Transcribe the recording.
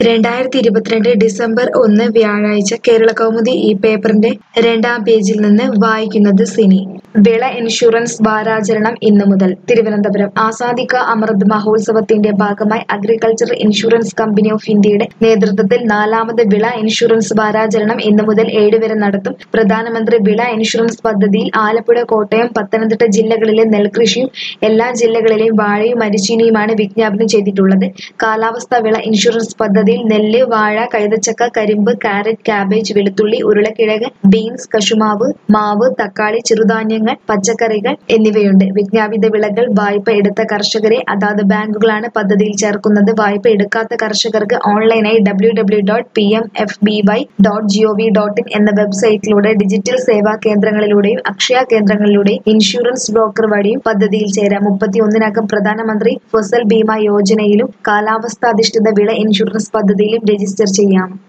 രണ്ടായിരത്തി ഇരുപത്തിരണ്ട് ഡിസംബർ ഒന്ന് വ്യാഴാഴ്ച കേരളകൗമുദി ഈ പേപ്പറിന്റെ രണ്ടാം പേജിൽ നിന്ന് വായിക്കുന്നത് സിനി വിള ഇൻഷുറൻസ് വാരാചരണം ഇന്നു മുതൽ തിരുവനന്തപുരം ആസാദിക അമൃത് മഹോത്സവത്തിന്റെ ഭാഗമായി അഗ്രികൾച്ചർ ഇൻഷുറൻസ് കമ്പനി ഓഫ് ഇന്ത്യയുടെ നേതൃത്വത്തിൽ നാലാമത് വിള ഇൻഷുറൻസ് വാരാചരണം ഇന്നു മുതൽ ഏഴ് വരെ നടത്തും പ്രധാനമന്ത്രി വിള ഇൻഷുറൻസ് പദ്ധതിയിൽ ആലപ്പുഴ കോട്ടയം പത്തനംതിട്ട ജില്ലകളിലെ നെൽകൃഷിയും എല്ലാ ജില്ലകളിലെയും വാഴയും മരിച്ചീനിയുമാണ് വിജ്ഞാപനം ചെയ്തിട്ടുള്ളത് കാലാവസ്ഥാ വിള ഇൻഷുറൻസ് പദ്ധതിയിൽ നെല്ല് വാഴ കൈതച്ചക്ക കരിമ്പ് കാരറ്റ് കാബേജ് വെളുത്തുള്ളി ഉരുളക്കിഴങ്ങ് ബീൻസ് കശുമാവ് മാവ് തക്കാളി ചെറുധാന്യങ്ങൾ പച്ചക്കറികൾ എന്നിവയുണ്ട് വിജ്ഞാപിത വിളകൾ വായ്പ എടുത്ത കർഷകരെ അതാത് ബാങ്കുകളാണ് പദ്ധതിയിൽ ചേർക്കുന്നത് വായ്പ എടുക്കാത്ത കർഷകർക്ക് ഓൺലൈനായി W W dot P M F B Y dot G O V dot in എന്ന വെബ്സൈറ്റിലൂടെ ഡിജിറ്റൽ സേവാ കേന്ദ്രങ്ങളിലൂടെയും അക്ഷയ കേന്ദ്രങ്ങളിലൂടെയും ഇൻഷുറൻസ് ബ്രോക്കർ വഴിയും പദ്ധതിയിൽ ചേരാം മുപ്പത്തിയൊന്നിനകം പ്രധാനമന്ത്രി ഫസൽ ബീമ യോജനയിലും കാലാവസ്ഥാധിഷ്ഠിത വിള ഇൻഷുറൻസ് പദ്ധതിയിലും രജിസ്റ്റർ ചെയ്യാം